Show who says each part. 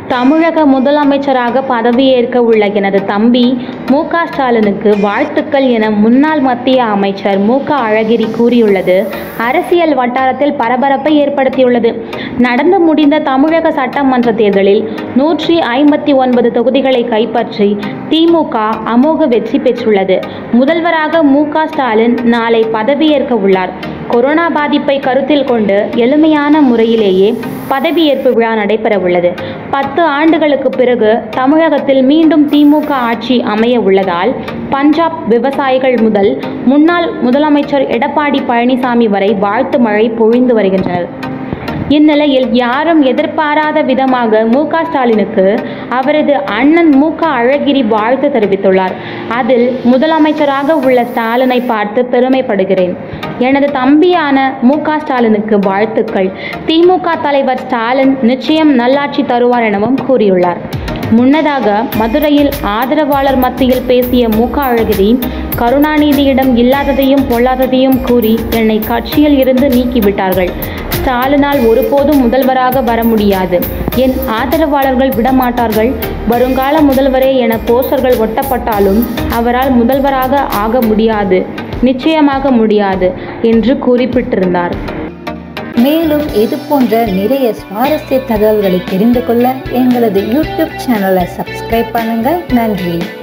Speaker 1: தமிழக முதலமைச்சராக பதவியேற்க உள்ள எனது தம்பி மு க ஸ்டாலினுக்கு வாழ்த்துக்கள் என முன்னாள் மத்திய அமைச்சர் மு க அழகிரி கூறியுள்ளது அரசியல் வட்டாரத்தில் பரபரப்பை ஏற்படுத்தியுள்ளது நடந்து முடிந்த தமிழக சட்டமன்ற தேர்தலில் நூற்றி ஐம்பத்தி ஒன்பது தொகுதிகளை கைப்பற்றி திமுக அமோக வெற்றி பெற்றுள்ளது முதல்வராக மு க ஸ்டாலின் நாளை பதவியேற்க உள்ளார் கொரோனா பாதிப்பை கருத்தில் கொண்டு எளிமையான முறையிலேயே பதவியேற்பு விழா நடைபெற உள்ளது பத்து ஆண்டுகளுக்கு பிறகு தமிழகத்தில் மீண்டும் திமுக ஆட்சி அமைய உள்ளதால் பஞ்சாப் விவசாயிகள் முதல் முன்னாள் முதலமைச்சர் எடப்பாடி பழனிசாமி வரை வாழ்த்து மழை பொழிந்து வருகின்றனர் இந்நிலையில் யாரும் எதிர்பாராத விதமாக மு க ஸ்டாலினுக்கு அவரது அண்ணன் மு க அழகிரி வாழ்த்து தெரிவித்துள்ளார் அதில் முதலமைச்சராக உள்ள ஸ்டாலினை பார்த்து பெருமைப்படுகிறேன் எனது தம்பியான மு க ஸ்டாலினுக்கு வாழ்த்துக்கள் திமுக தலைவர் ஸ்டாலின் நிச்சயம் நல்லாட்சி தருவார் எனவும் கூறியுள்ளார் முன்னதாக மதுரையில் ஆதரவாளர் மத்தியில் பேசிய மு க அழகிரி கருணாநிதியிடம் இல்லாததையும் பொல்லாததையும் கூறி என்னை கட்சியில் இருந்து நீக்கிவிட்டார்கள் ஸ்டாலினால் ஒருபோதும் முதல்வராக வர முடியாது என் ஆதரவாளர்கள் விடமாட்டார்கள் வருங்கால முதல்வரே என போஸ்டர்கள் ஒட்டப்பட்டாலும் அவரால் முதல்வராக ஆக முடியாது நிச்சயமாக முடியாது என்று குறிப்பிட்டிருந்தார்
Speaker 2: மேலும் இது போன்ற நிறைய சுவாரஸ்ய தகவல்களை தெரிந்து கொள்ள எங்களது யூடியூப் சேனலை சப்ஸ்கிரைப் பண்ணுங்க நன்றி